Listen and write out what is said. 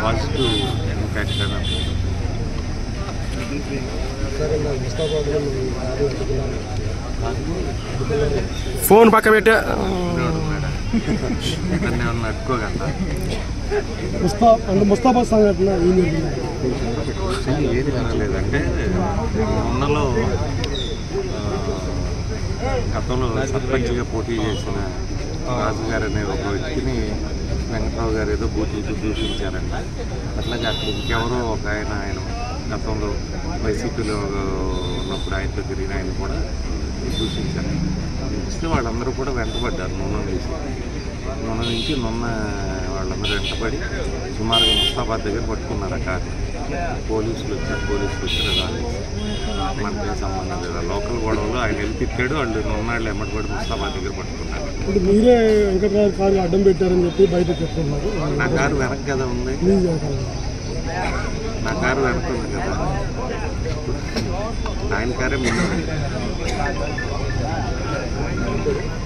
Positive impact అని సరే మరి ముస్తాబాద్లో మీ కారు అడ్డుకున్నాను ఫోన్ పక్క పెట్టా ఉన్నాడు మేడం ఇతన్ని ఏమన్నా అట్టుకోగలరా ముస్తా అంటే ముస్తాబాద్ సంఘటన ఏం జరిగింది ఏది జరగలేదంటే ఉన్నలో ఆ, గతంలో సర్పంచ్గా పోటీ చేసిన రాజు గారు అనే ఒక వ్యక్తిని వెంకట్రావు గారు ఏదో బూతులతో దూషించారంట అట్లాగే అక్కడ ఇంకెవరో ఒక ఆయన ఆయన గతంలో వైసీపీలో ఉన్నప్పుడు ఆయనతో తిరిగిన ఆయన కూడా దూషించారు ఇస్తే వాళ్ళందరూ కూడా వెంటబడ్డారు నూనె వేసి నూనె నుంచి నున్న వాళ్ళందరూ వెంటబడి సుమారుగా ముస్తాబాద్ దగ్గర పట్టుకున్నారు ఆ కారు పోలీసులు వచ్చారు పోలీసులు వచ్చారు రాలేదు మనకేం సంబంధం లేదు ఆ లోకల్ గొడవలు ఆయన వెళ్ళి తిప్పాడు వాళ్ళు నున్నాళ్ళు ఎమ్మటిపడి ముస్తాబాద్ దగ్గర పట్టుకున్నారు ఇప్పుడు మీరే వెంకటరావు కారు అడ్డం పెట్టారని చెప్పి బయట చెప్తున్నారు నా కారు వెనక కదా ఉంది మీ వెనకాల. నా కారు వెనక ఉంది కదా ఆయన కారే ముందు ఉంది.